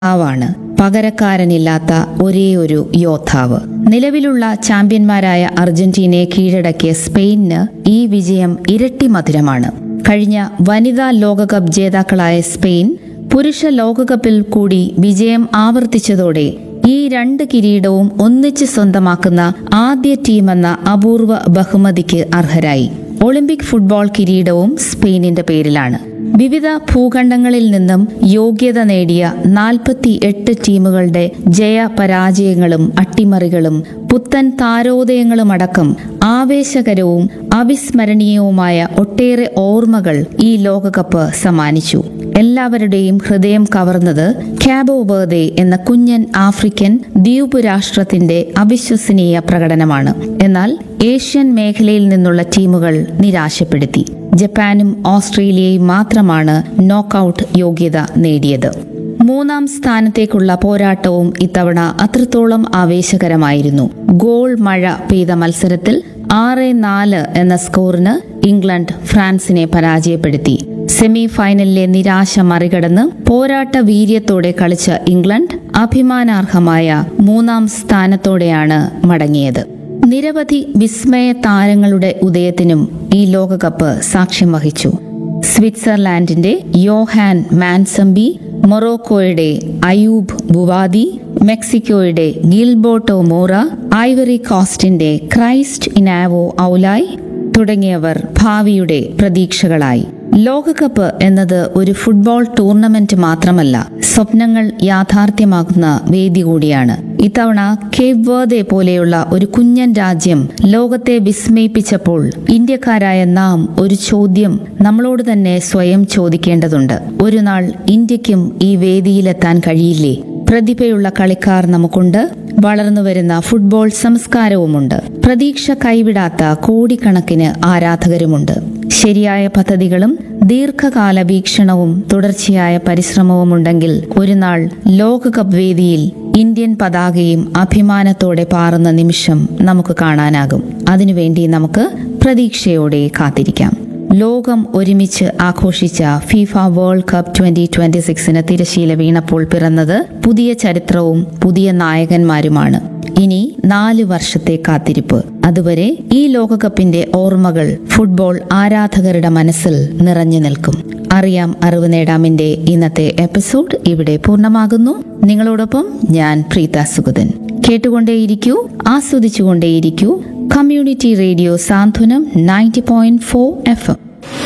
യോദ്ധാവാണ് പകരക്കാരനില്ലാത്ത ഒരേയൊരു യോദ്ധാവ് നിലവിലുള്ള ചാമ്പ്യന്മാരായ അർജന്റീനയെ കീഴടക്കിയ സ്പെയിനിന് ഈ വിജയം ഇരട്ടി മധുരമാണ് കഴിഞ്ഞ വനിതാ ലോകകപ്പ് ജേതാക്കളായ സ്പെയിൻ പുരുഷ ലോകകപ്പിൽ കൂടി വിജയം ആവർത്തിച്ചതോടെ ഈ രണ്ട് കിരീടവും ഒന്നിച്ച് സ്വന്തമാക്കുന്ന ആദ്യ ടീമെന്ന അപൂർവ ബഹുമതിക്ക് അർഹരായി ഒളിമ്പിക് ഫുട്ബോൾ കിരീടവും സ്പെയിനിന്റെ പേരിലാണ് വിവിധ ഭൂഖണ്ഡങ്ങളിൽ നിന്നും യോഗ്യത നേടിയ നാൽപ്പത്തി എട്ട് ടീമുകളുടെ ജയ പരാജയങ്ങളും അട്ടിമറികളും പുത്തൻ താരോദയങ്ങളുമടക്കം ആവേശകരവും അവിസ്മരണീയവുമായ ഒട്ടേറെ ഓർമ്മകൾ ഈ ലോകകപ്പ് സമ്മാനിച്ചു എല്ലാവരുടെയും ഹൃദയം കവർന്നത് കാബോ ബേർദെ എന്ന കുഞ്ഞൻ ആഫ്രിക്കൻ ദ്വീപ് രാഷ്ട്രത്തിന്റെ അവിശ്വസനീയ പ്രകടനമാണ് എന്നാൽ ഏഷ്യൻ മേഖലയിൽ നിന്നുള്ള ടീമുകൾ നിരാശപ്പെടുത്തി ജപ്പാനും ഓസ്ട്രേലിയയും മാത്രമാണ് നോക്കൌട്ട് യോഗ്യത നേടിയത് മൂന്നാം സ്ഥാനത്തേക്കുള്ള പോരാട്ടവും ഇത്തവണ അത്രത്തോളം ആവേശകരമായിരുന്നു ഗോൾ മഴ പെയ്ത മത്സരത്തിൽ ആറ് നാല് എന്ന സ്കോറിന് ഇംഗ്ലണ്ട് ഫ്രാൻസിനെ പരാജയപ്പെടുത്തി സെമി ഫൈനലിലെ നിരാശ മറികടന്ന് പോരാട്ട വീര്യത്തോടെ കളിച്ച ഇംഗ്ലണ്ട് അഭിമാനാർഹമായ മൂന്നാം സ്ഥാനത്തോടെയാണ് മടങ്ങിയത് നിരവധി വിസ്മയ താരങ്ങളുടെ ഉദയത്തിനും ഈ ലോകകപ്പ് സാക്ഷ്യം വഹിച്ചു സ്വിറ്റ്സർലാൻഡിന്റെ യോഹാൻ മാൻസംബി മൊറോക്കോയുടെ അയൂബ് ബുവാദി മെക്സിക്കോയുടെ ഗിൽബോട്ടോ മോറ ഐവറി കോസ്റ്റിന്റെ ക്രൈസ്റ്റ് ഇനാവോ ഔലായ് തുടങ്ങിയവർ ഭാവിയുടെ പ്രതീക്ഷകളായി ലോകകപ്പ് എന്നത് ഒരു ഫുട്ബോൾ ടൂർണമെന്റ് മാത്രമല്ല സ്വപ്നങ്ങൾ യാഥാർത്ഥ്യമാക്കുന്ന വേദി കൂടിയാണ് ഇത്തവണ കേപ്പ് വേർദെ പോലെയുള്ള ഒരു കുഞ്ഞൻ രാജ്യം ലോകത്തെ വിസ്മയിപ്പിച്ചപ്പോൾ ഇന്ത്യക്കാരായ നാം ഒരു ചോദ്യം നമ്മളോട് തന്നെ സ്വയം ചോദിക്കേണ്ടതുണ്ട് ഒരു നാൾ ഇന്ത്യക്കും ഈ വേദിയിലെത്താൻ കഴിയില്ലേ പ്രതിഭയുള്ള കളിക്കാർ നമുക്കുണ്ട് വളർന്നുവരുന്ന ഫുട്ബോൾ സംസ്കാരവുമുണ്ട് പ്രതീക്ഷ കൈവിടാത്ത കോടിക്കണക്കിന് ആരാധകരുമുണ്ട് ശരിയായ പദ്ധതികളും ദീർഘകാല വീക്ഷണവും തുടർച്ചയായ പരിശ്രമവുമുണ്ടെങ്കിൽ ഒരു നാൾ ലോകകപ്പ് വേദിയിൽ ഇന്ത്യൻ പതാകയും അഭിമാനത്തോടെ പാറുന്ന നിമിഷം നമുക്ക് കാണാനാകും അതിനുവേണ്ടി നമുക്ക് പ്രതീക്ഷയോടെ കാത്തിരിക്കാം ലോകം ഒരുമിച്ച് ആഘോഷിച്ച FIFA World Cup twenty twenty സിക്സിന് തിരശീല വീണപ്പോൾ പിറന്നത് പുതിയ ചരിത്രവും പുതിയ നായകന്മാരുമാണ് ഇനി നാല് വർഷത്തെ കാത്തിരിപ്പ് അതുവരെ ഈ ലോകകപ്പിന്റെ ഓർമ്മകൾ ഫുട്ബോൾ ആരാധകരുടെ മനസ്സിൽ നിറഞ്ഞു നിൽക്കും അറിയാം അറിവ് നേടാമിന്റെ ഇന്നത്തെ എപ്പിസോഡ് ഇവിടെ പൂർണ്ണമാകുന്നു നിങ്ങളോടൊപ്പം ഞാൻ പ്രീത സുഗതൻ കേട്ടുകൊണ്ടേയിരിക്കൂ ആസ്വദിച്ചുകൊണ്ടേയിരിക്കൂ community radio Santhwanam ninety point four F M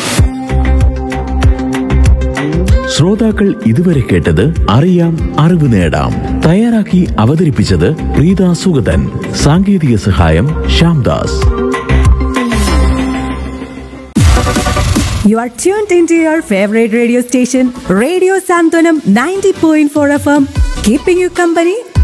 ശ്രോതാക്കൾ ഇതുവരെ കേട്ടത് അറിയാം അറിവ് നേടാം തയ്യാറാക്കി അവതരിപ്പിച്ചത് പ്രീത സുഗതൻ സാങ്കേതിക സഹായം Shyamdas You are tuned into your favorite radio station, Radio Santonam 90.4 FM, keeping you company